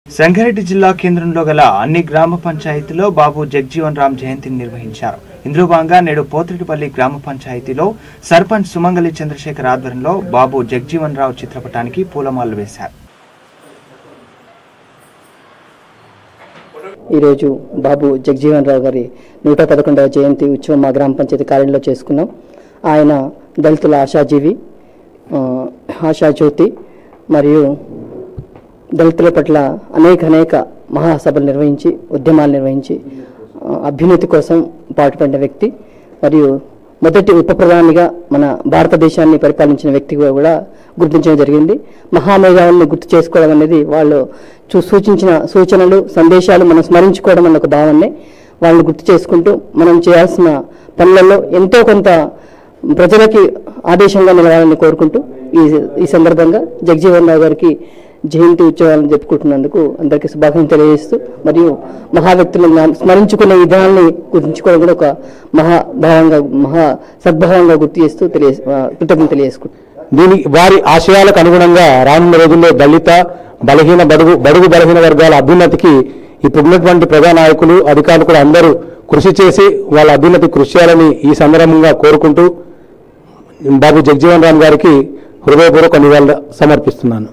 సంగారెడ్డి జిల్లా కేంద్రంలో గల అన్ని గ్రామ పంచాయతీలో బాబు జగ్జీవన్ రామ్ జయంతిని నిర్వహించారు ఇందులో భాగంగా నేడు పోతిరెడ్డిపల్లి గ్రామ పంచాయతీలో సర్పంచ్ సుమంగళి చంద్రశేఖర్ ఆధ్వర్యంలో బాబు జగ్జీవన్ రావు చిత్రపటానికి పూలమాలలు వేశారు ఈరోజు బాబు జగజీవన్ రావు గారి నూట పదకొండవ జయంతి ఉత్సవం మా గ్రామ పంచాయతీ కార్యాలయంలో చేసుకున్నాం ఆయన దళితుల ఆశాజీవి ఆ, ఆశాజ్యోతి మరియు దళితుల పట్ల అనేక అనేక మహాసభలు నిర్వహించి ఉద్యమాలు నిర్వహించి ఆ, అభ్యున్నతి కోసం పాటుపడిన వ్యక్తి మరియు మొదటి ఉప ప్రధానిగా మన భారతదేశాన్ని పరిపాలించిన వ్యక్తిగా కూడా గుర్తించడం జరిగింది మహామేధావులను గుర్తు చేసుకోవడం అనేది వాళ్ళు చూ- సూచించిన సూచనలు సందేశాలు మనం స్మరించుకోవడం అన్న ఒక భావనే వాళ్ళని గుర్తు చేసుకుంటూ మనం చేయాల్సిన పనులలో ఎంతో కొంత ప్రజలకి ఆదేశంగా నిలవాలని కోరుకుంటూ ఈ ఈ సందర్భంగా జగజీవన్ రావు గారికి జయంతి ఉత్సవాలను జరుపుకుంటున్నందుకు అందరికీ శుభాకాంక్షలు తెలియజేస్తూ మరియు మహా వ్యక్తులను జ్ఞా- స్మరించుకునే విధానాన్ని గుర్తుంచుకోవడం కూడా ఒక మహాభావంగా మహా సద్భావంగా గుర్తు చేస్తూ తెలియ కృతజ్ఞత తెలియజేసుకుంటున్నాను దీని వారి ఆశయాలకు అనుగుణంగా రానున్న రోజుల్లో దళిత బలహీన బడుగు బడుగు బలహీన వర్గాల అభ్యున్నతికి ఇప్పుడున్నటువంటి ప్రజా నాయకులు అధికారులు కూడా అందరూ కృషి చేసి వాళ్ళ అభ్యున్నతి కృషి చేయాలని ఈ సందర్భంగా కోరుకుంటూ బాబు జగజీవన్ రామ్ గారికి హృదయపూర్వక నివాళులు సమర్పిస్తున్నాను